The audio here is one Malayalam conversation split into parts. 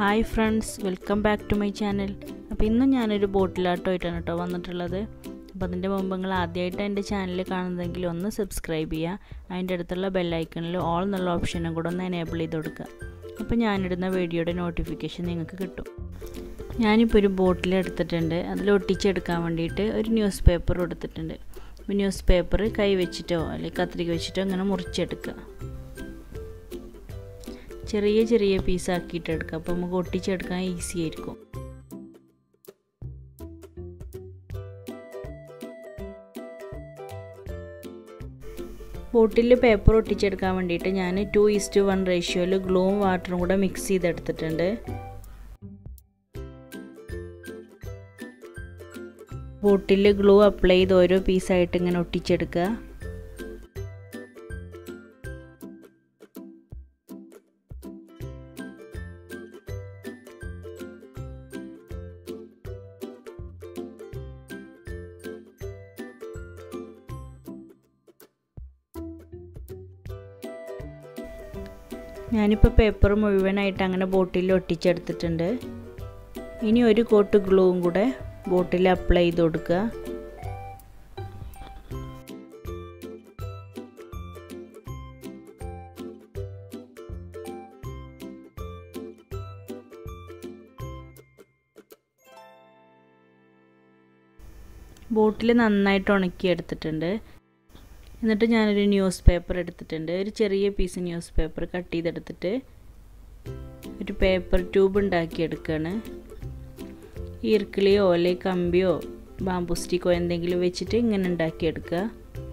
Hi friends welcome back to my channel അപ്പോൾ ഇന്നും ഞാനൊരു ബോട്ടിലാട്ടമായിട്ടാണ് കേട്ടോ വന്നിട്ടുള്ളത് അപ്പോൾ അതിൻ്റെ മുമ്പ് നിങ്ങൾ ആദ്യമായിട്ട് എൻ്റെ ചാനൽ കാണുന്നതെങ്കിൽ ഒന്ന് സബ്സ്ക്രൈബ് ചെയ്യുക അതിൻ്റെ അടുത്തുള്ള ബെല്ലൈക്കണിൽ ഓൾ എന്നുള്ള ഓപ്ഷനും കൂടെ ഒന്ന് എനേബിൾ ചെയ്ത് കൊടുക്കുക അപ്പോൾ ഞാനിടുന്ന വീഡിയോയുടെ നോട്ടിഫിക്കേഷൻ നിങ്ങൾക്ക് കിട്ടും ഞാനിപ്പോൾ ഒരു ബോട്ടിൽ എടുത്തിട്ടുണ്ട് അതിൽ ഒട്ടിച്ചെടുക്കാൻ വേണ്ടിയിട്ട് ഒരു ന്യൂസ് പേപ്പർ എടുത്തിട്ടുണ്ട് അപ്പോൾ ന്യൂസ് പേപ്പർ കൈ വെച്ചിട്ടോ അല്ലെങ്കിൽ കത്രിക വെച്ചിട്ടോ ഇങ്ങനെ മുറിച്ചെടുക്കുക ചെറിയ ചെറിയ പീസാക്കിയിട്ട് എടുക്കുക അപ്പോൾ നമുക്ക് ഒട്ടിച്ചെടുക്കാൻ ഈസി ആയിരിക്കും ബോട്ടിൽ പേപ്പർ ഒട്ടിച്ചെടുക്കാൻ വേണ്ടിയിട്ട് ഞാൻ ടു ഈസ്റ്റ് വൺ റേഷ്യോയിൽ ഗ്ലൂവും വാട്ടറും കൂടെ മിക്സ് ചെയ്തെടുത്തിട്ടുണ്ട് ബോട്ടിൽ ഗ്ലൂ അപ്ലൈ ചെയ്ത് ഓരോ പീസായിട്ട് ഇങ്ങനെ ഒട്ടിച്ചെടുക്കുക ഞാനിപ്പോൾ പേപ്പർ മുഴുവനായിട്ട് അങ്ങനെ ബോട്ടിൽ ഒട്ടിച്ചെടുത്തിട്ടുണ്ട് ഇനി ഒരു കോട്ട് ഗ്ലൂവും കൂടെ ബോട്ടിൽ അപ്ലൈ ചെയ്ത് കൊടുക്കുക ബോട്ടിൽ നന്നായിട്ട് ഉണക്കി എടുത്തിട്ടുണ്ട് എന്നിട്ട് ഞാനൊരു ന്യൂസ് പേപ്പർ എടുത്തിട്ടുണ്ട് ഒരു ചെറിയ പീസ് ന്യൂസ് പേപ്പർ കട്ട് ചെയ്തെടുത്തിട്ട് ഒരു പേപ്പർ ട്യൂബ് ഉണ്ടാക്കിയെടുക്കുകയാണ് ഈർക്കിളിയോ അല്ലെങ്കിൽ കമ്പിയോ ബാമ്പു സ്റ്റിക്കോ എന്തെങ്കിലും വെച്ചിട്ട് ഇങ്ങനെ ഉണ്ടാക്കിയെടുക്കുക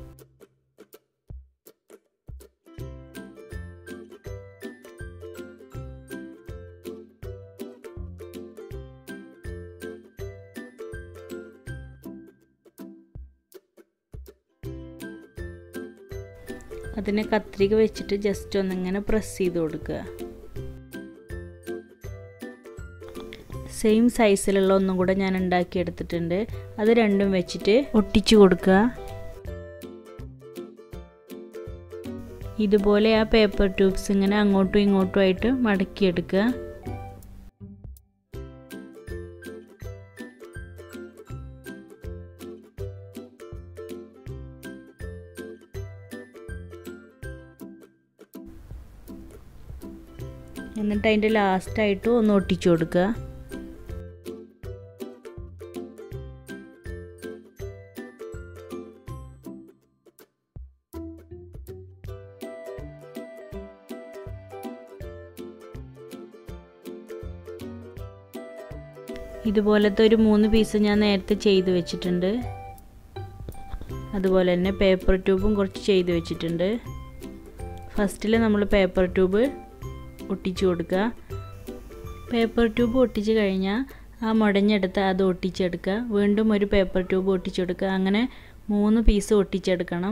അതിനെ കത്രിക വെച്ചിട്ട് ജസ്റ്റ് ഒന്നിങ്ങനെ പ്രസ് ചെയ്ത് കൊടുക്കുക സെയിം സൈസിലുള്ള ഒന്നും കൂടെ ഞാൻ ഉണ്ടാക്കിയെടുത്തിട്ടുണ്ട് അത് രണ്ടും വെച്ചിട്ട് ഒട്ടിച്ചു കൊടുക്കുക ഇതുപോലെ ആ പേപ്പർ ട്യൂബ്സ് ഇങ്ങനെ അങ്ങോട്ടും ഇങ്ങോട്ടും ആയിട്ട് മടക്കിയെടുക്കുക എന്നിട്ട് അതിൻ്റെ ലാസ്റ്റായിട്ട് ഒന്ന് ഒട്ടിച്ചു കൊടുക്കുക ഇതുപോലത്തെ ഒരു മൂന്ന് പീസ് ഞാൻ നേരത്തെ ചെയ്ത് വെച്ചിട്ടുണ്ട് അതുപോലെ തന്നെ പേപ്പർ ട്യൂബും കുറച്ച് ചെയ്ത് വെച്ചിട്ടുണ്ട് ഫസ്റ്റിൽ നമ്മൾ പേപ്പർ ട്യൂബ് ഒട്ടിച്ചു കൊടുക്കുക പേപ്പർ ട്യൂബ് ഒട്ടിച്ച് കഴിഞ്ഞാൽ ആ മുടഞ്ഞെടുത്ത് അത് ഒട്ടിച്ചെടുക്കുക വീണ്ടും ഒരു പേപ്പർ ട്യൂബ് ഒട്ടിച്ചെടുക്കുക അങ്ങനെ മൂന്ന് പീസ് ഒട്ടിച്ചെടുക്കണം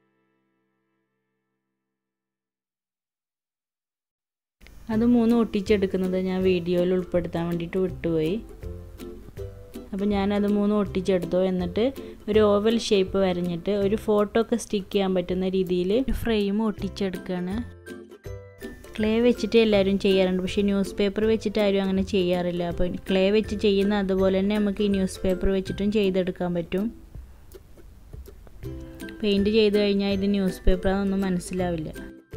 അത് മൂന്ന് ഒട്ടിച്ചെടുക്കുന്നത് ഞാൻ വീഡിയോയിൽ ഉൾപ്പെടുത്താൻ വേണ്ടിയിട്ട് വിട്ടുപോയി അപ്പോൾ ഞാനത് മൂന്ന് ഒട്ടിച്ചെടുത്തു എന്നിട്ട് ഒരു ഓവൽ ഷേപ്പ് വരഞ്ഞിട്ട് ഒരു ഫോട്ടോ ഒക്കെ സ്റ്റിക്ക് ചെയ്യാൻ പറ്റുന്ന രീതിയിൽ ഫ്രെയിം ഒട്ടിച്ചെടുക്കുകയാണ് ക്ലേ വെച്ചിട്ട് എല്ലാവരും ചെയ്യാറുണ്ട് പക്ഷേ ന്യൂസ് പേപ്പർ വെച്ചിട്ട് ആരും അങ്ങനെ ചെയ്യാറില്ല അപ്പോൾ ക്ലേ വെച്ച് ചെയ്യുന്ന അതുപോലെ തന്നെ നമുക്ക് ഈ ന്യൂസ് പേപ്പർ വെച്ചിട്ടും ചെയ്തെടുക്കാൻ പറ്റും പെയിൻറ്റ് ചെയ്ത് കഴിഞ്ഞാൽ ഇത് ന്യൂസ് പേപ്പറാണെന്നൊന്നും മനസ്സിലാവില്ല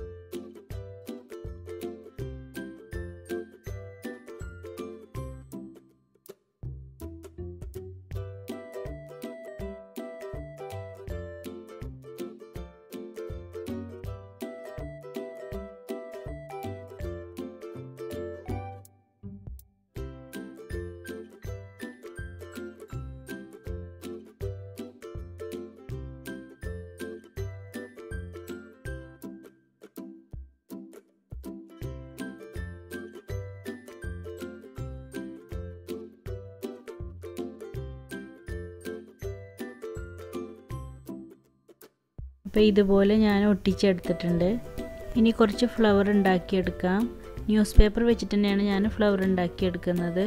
അപ്പോൾ ഇതുപോലെ ഞാൻ ഒട്ടിച്ചെടുത്തിട്ടുണ്ട് ഇനി കുറച്ച് ഫ്ലവർ ഉണ്ടാക്കിയെടുക്കാം ന്യൂസ് പേപ്പർ വെച്ചിട്ട് തന്നെയാണ് ഞാൻ ഫ്ലവർ ഉണ്ടാക്കിയെടുക്കുന്നത്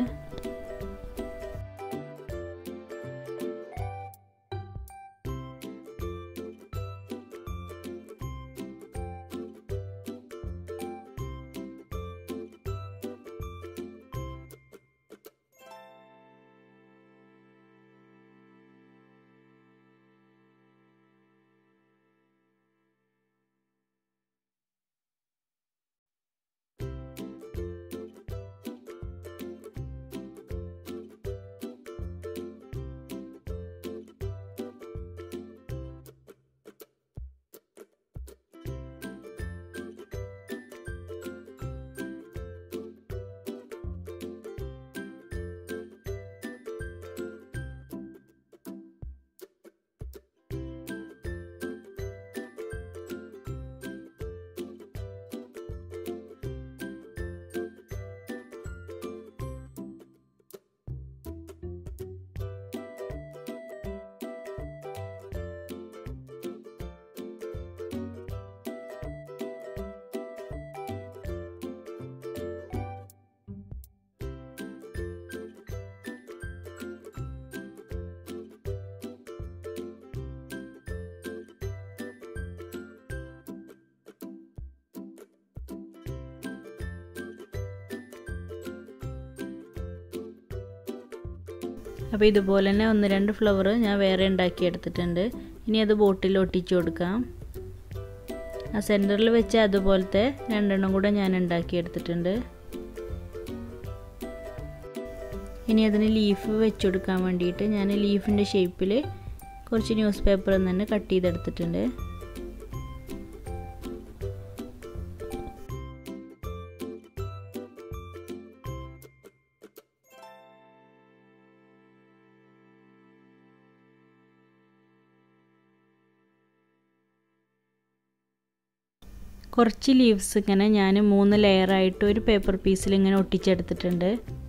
അപ്പോൾ ഇതുപോലെ തന്നെ ഒന്ന് രണ്ട് ഫ്ലവർ ഞാൻ വേറെ ഉണ്ടാക്കി എടുത്തിട്ടുണ്ട് ഇനി അത് ബോട്ടിൽ ഒട്ടിച്ചു കൊടുക്കാം ആ സെൻറ്ററിൽ വെച്ച് അതുപോലത്തെ രണ്ടെണ്ണം കൂടെ ഞാൻ ഉണ്ടാക്കി എടുത്തിട്ടുണ്ട് ഇനി അതിന് ലീഫ് വെച്ച് കൊടുക്കാൻ വേണ്ടിയിട്ട് ഞാൻ ലീഫിൻ്റെ ഷേപ്പിൽ കുറച്ച് ന്യൂസ് പേപ്പർ തന്നെ കട്ട് ചെയ്തെടുത്തിട്ടുണ്ട് കുറച്ച് ലീവ്സ് ഇങ്ങനെ ഞാൻ മൂന്ന് ലെയറായിട്ട് ഒരു പേപ്പർ പീസിൽ ഇങ്ങനെ ഒട്ടിച്ചെടുത്തിട്ടുണ്ട്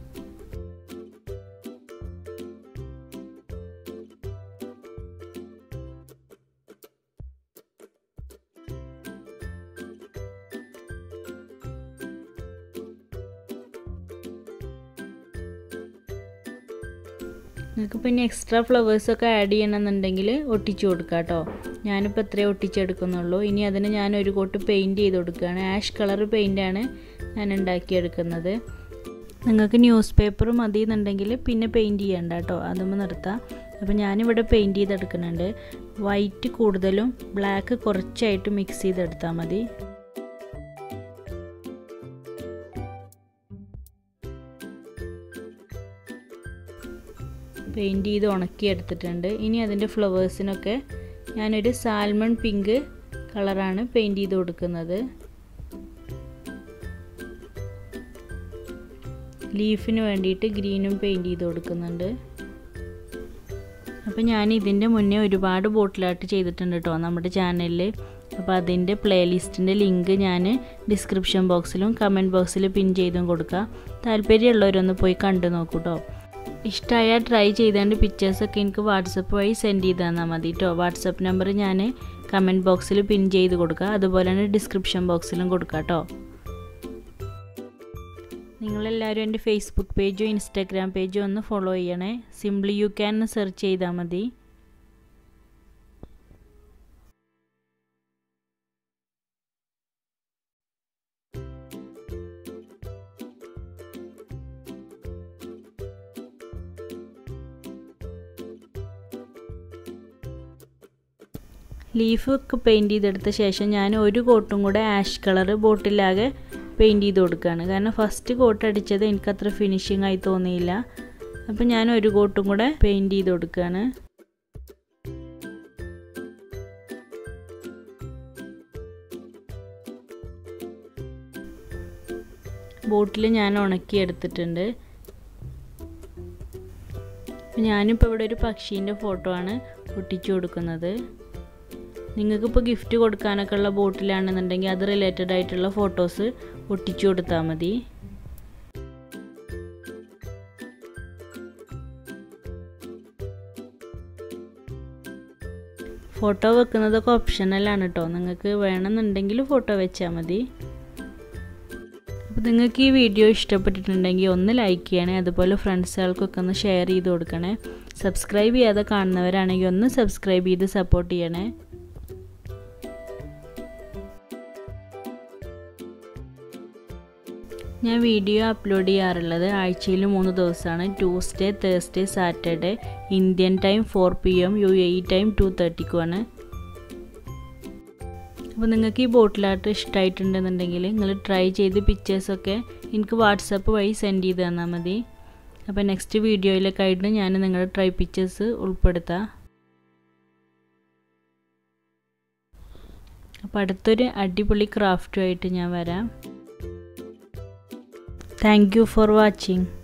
നിങ്ങൾക്ക് പിന്നെ എക്സ്ട്രാ ഫ്ലവേഴ്സൊക്കെ ആഡ് ചെയ്യണമെന്നുണ്ടെങ്കിൽ ഒട്ടിച്ചു കൊടുക്കാം കേട്ടോ ഞാനിപ്പോൾ എത്രയേ ഒട്ടിച്ചെടുക്കുന്നുള്ളൂ ഇനി അതിന് ഞാൻ ഒരു കോട്ട് പെയിൻറ്റ് ചെയ്ത് കൊടുക്കുകയാണ് ആഷ് കളർ പെയിൻ്റാണ് ഞാൻ ഉണ്ടാക്കിയെടുക്കുന്നത് നിങ്ങൾക്ക് ന്യൂസ് പേപ്പർ മതി എന്നുണ്ടെങ്കിൽ പിന്നെ പെയിൻറ്റ് ചെയ്യണ്ട കേട്ടോ അതുമ്പോൾ നിർത്താം അപ്പോൾ ഞാനിവിടെ പെയിൻറ്റ് ചെയ്തെടുക്കുന്നുണ്ട് വൈറ്റ് കൂടുതലും ബ്ലാക്ക് കുറച്ചായിട്ട് മിക്സ് ചെയ്തെടുത്താൽ മതി പെയിൻറ്റ് ചെയ്ത് ഉണക്കി എടുത്തിട്ടുണ്ട് ഇനി അതിൻ്റെ ഫ്ലവേഴ്സിനൊക്കെ ഞാനൊരു സാൽമൺ പിങ്ക് കളറാണ് പെയിൻറ്റ് ചെയ്ത് കൊടുക്കുന്നത് ലീഫിന് വേണ്ടിയിട്ട് ഗ്രീനും പെയിൻറ്റ് ചെയ്ത് കൊടുക്കുന്നുണ്ട് അപ്പോൾ ഞാൻ ഇതിൻ്റെ മുന്നേ ഒരുപാട് ബോട്ടിലായിട്ട് ചെയ്തിട്ടുണ്ട് കേട്ടോ നമ്മുടെ ചാനലിൽ അപ്പോൾ അതിൻ്റെ പ്ലേലിസ്റ്റിൻ്റെ ലിങ്ക് ഞാൻ ഡിസ്ക്രിപ്ഷൻ ബോക്സിലും കമൻറ്റ് ബോക്സിൽ പിൻ ചെയ്തും കൊടുക്കാം താല്പര്യമുള്ളവരൊന്ന് പോയി കണ്ടു നോക്കൂ കേട്ടോ ഇഷ്ടമായാൽ ട്രൈ ചെയ്തതിൻ്റെ പിക്ചേഴ്സൊക്കെ എനിക്ക് വാട്സപ്പ് വഴി സെൻഡ് ചെയ്ത് തന്നാൽ മതി കേട്ടോ വാട്സപ്പ് നമ്പർ ഞാൻ കമൻറ്റ് ബോക്സിൽ പിൻ ചെയ്ത് കൊടുക്കുക അതുപോലെ തന്നെ ഡിസ്ക്രിപ്ഷൻ ബോക്സിലും കൊടുക്കുക കേട്ടോ നിങ്ങളെല്ലാവരും എൻ്റെ ഫേസ്ബുക്ക് പേജും ഇൻസ്റ്റാഗ്രാം പേജും ഒന്ന് ഫോളോ ചെയ്യണേ സിംപ്ലി യു ക്യാൻ സെർച്ച് ചെയ്താൽ മതി ലീഫ് ഒക്കെ പെയിൻറ്റ് ചെയ്തെടുത്ത ശേഷം ഞാൻ ഒരു കോട്ടും കൂടെ ആഷ് കളർ ബോട്ടിലാകെ പെയിൻറ്റ് ചെയ്ത് കൊടുക്കുകയാണ് കാരണം ഫസ്റ്റ് കോട്ട് അടിച്ചത് എനിക്കത്ര ഫിനിഷിംഗ് ആയി തോന്നിയില്ല അപ്പോൾ ഞാൻ ഒരു കോട്ടും കൂടെ പെയിൻറ്റ് ചെയ്ത് കൊടുക്കുകയാണ് ബോട്ടിൽ ഞാൻ ഉണക്കി എടുത്തിട്ടുണ്ട് ഞാനിപ്പോൾ ഇവിടെ ഒരു പക്ഷീൻ്റെ ഫോട്ടോ ആണ് ഒട്ടിച്ചു കൊടുക്കുന്നത് നിങ്ങൾക്കിപ്പോൾ ഗിഫ്റ്റ് കൊടുക്കാനൊക്കെ ഉള്ള ബോട്ടിലാണെന്നുണ്ടെങ്കിൽ അത് റിലേറ്റഡ് ആയിട്ടുള്ള ഫോട്ടോസ് ഒട്ടിച്ചു കൊടുത്താൽ മതി ഫോട്ടോ വെക്കുന്നതൊക്കെ ഓപ്ഷണലാണ് കേട്ടോ നിങ്ങൾക്ക് വേണമെന്നുണ്ടെങ്കിൽ ഫോട്ടോ വെച്ചാൽ മതി അപ്പോൾ നിങ്ങൾക്ക് ഈ വീഡിയോ ഇഷ്ടപ്പെട്ടിട്ടുണ്ടെങ്കിൽ ഒന്ന് ലൈക്ക് ചെയ്യണേ അതുപോലെ ഫ്രണ്ട്സുകൾക്കൊക്കെ ഒന്ന് ഷെയർ ചെയ്ത് കൊടുക്കണേ സബ്സ്ക്രൈബ് ചെയ്യാതെ കാണുന്നവരാണെങ്കിൽ ഒന്ന് സബ്സ്ക്രൈബ് ചെയ്ത് സപ്പോർട്ട് ചെയ്യണേ ഞാൻ വീഡിയോ അപ്ലോഡ് ചെയ്യാറുള്ളത് ആഴ്ചയിൽ മൂന്ന് ദിവസമാണ് Tuesday Thursday Saturday Indian time four P M U A E time two തേർട്ടിക്കുമാണ് അപ്പോൾ നിങ്ങൾക്ക് ഈ ബോട്ടിലായിട്ട് ഇഷ്ടമായിട്ടുണ്ടെന്നുണ്ടെങ്കിൽ നിങ്ങൾ ട്രൈ ചെയ്ത് പിക്ചേഴ്സൊക്കെ എനിക്ക് വാട്സപ്പ് വഴി സെൻഡ് ചെയ്ത് തന്നാൽ മതി അപ്പോൾ നെക്സ്റ്റ് വീഡിയോയിലൊക്കെ ആയിട്ട് ഞാൻ നിങ്ങളുടെ ട്രൈ പിക്ചേഴ്സ് ഉൾപ്പെടുത്താം അപ്പോൾ അടുത്തൊരു അടിപൊളി ക്രാഫ്റ്റുമായിട്ട് ഞാൻ വരാം Thank you for watching.